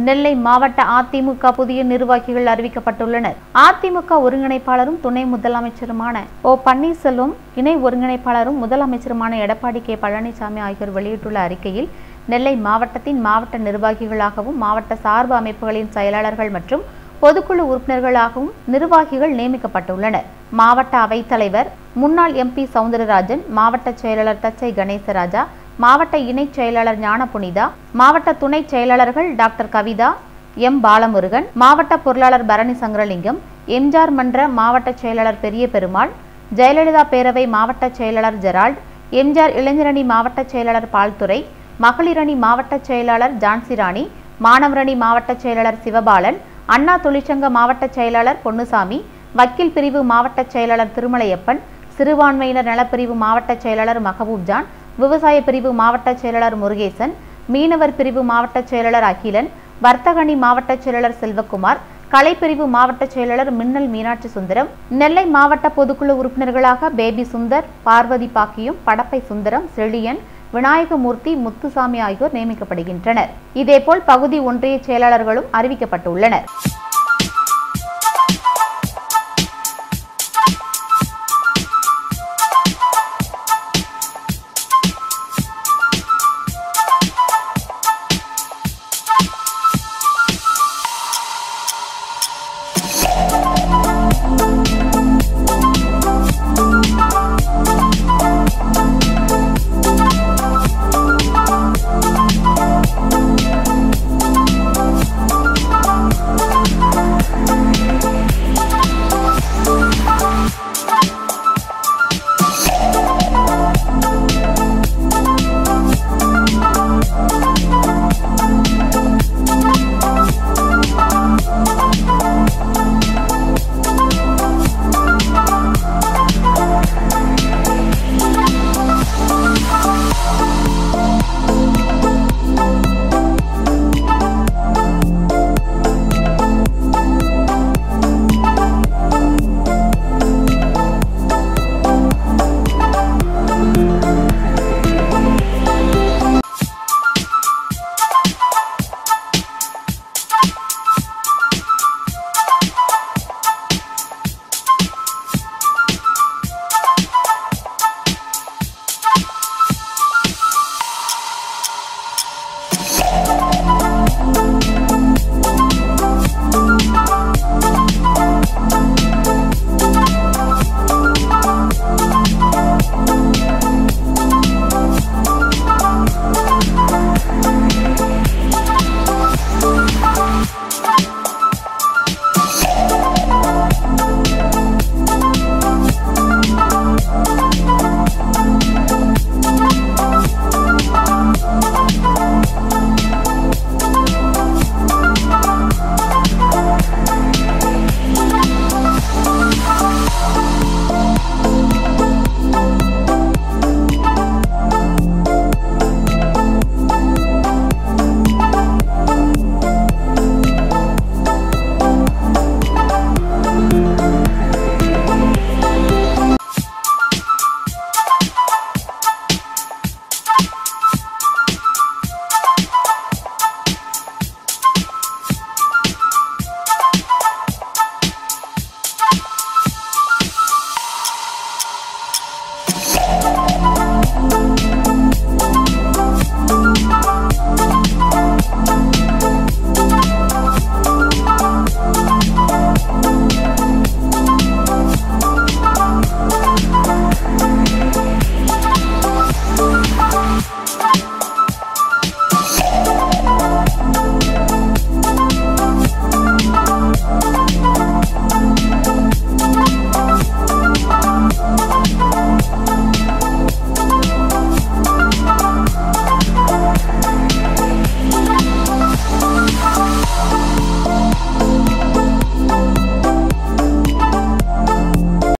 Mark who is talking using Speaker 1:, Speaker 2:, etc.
Speaker 1: நெல்லை மாவட்ட அதிமுக புதிய நிர்வாகிகள் அறிவிக்கப்பட்டுள்ளனர் அதிமுக ஒருங்கிணைப்பாளரும் துணை முதலமைச்சருமான ஓ பன்னீர்செல்வம் இணை ஒருங்கிணைப்பாளரும் முதலமைச்சருமான எடப்பாடி கே பழனிசாமி ஆகியோர் வெளியிட்டுள்ள அறிக்கையில் நெல்லை மாவட்டத்தின் மாவட்ட நிர்வாகிகளாகவும் மாவட்ட சார்பு அமைப்புகளின் செயலாளர்கள் மற்றும் பொதுக்குழு உறுப்பினர்களாகவும் நிர்வாகிகள் நியமிக்கப்பட்டுள்ளனர் மாவட்ட அவைத்தலைவர் முன்னாள் எம்பி சவுந்தரராஜன் மாவட்ட செயலாளர் தச்சை கணேசராஜா மாவட்ட இணைச் செயலாளர் ஞானபுனிதா மாவட்ட துணை செயலாளர்கள் டாக்டர் கவிதா எம் பாலமுருகன் மாவட்ட பொருளாளர் பரணி சங்கரலிங்கம் எம்ஜார் மன்ற மாவட்ட செயலாளர் பெரிய பெருமாள் ஜெயலலிதா பேரவை மாவட்ட செயலாளர் ஜெரால்ட் எம்ஜார் இளைஞரணி மாவட்ட செயலாளர் பால்துரை மகளிரணி மாவட்ட செயலாளர் ஜான்சிராணி மாணவரணி மாவட்ட செயலாளர் சிவபாலன் அண்ணா தொழிற்சங்க மாவட்ட செயலாளர் பொன்னுசாமி வக்கீல் பிரிவு மாவட்ட செயலாளர் திருமலையப்பன் சிறுபான்மையினர் நலப்பிரிவு மாவட்ட செயலாளர் மகபூப்ஜான் விவசாய பிரிவு மாவட்ட செயலாளர் முருகேசன் மீனவர் பிரிவு மாவட்ட செயலாளர் அகிலன் வர்த்தகணி மாவட்ட செயலாளர் செல்வகுமார் கலைப்பிரிவு மாவட்ட செயலாளர் மின்னல் மீனாட்சி சுந்தரம் நெல்லை மாவட்ட பொதுக்குழு உறுப்பினர்களாக பேபி சுந்தர் பார்வதி பாக்கியும் படப்பை சுந்தரம் செழியன் விநாயகமூர்த்தி முத்துசாமி ஆகியோர் நியமிக்கப்படுகின்றனர் இதேபோல் பகுதி ஒன்றிய செயலாளர்களும் அறிவிக்கப்பட்டுள்ளனர்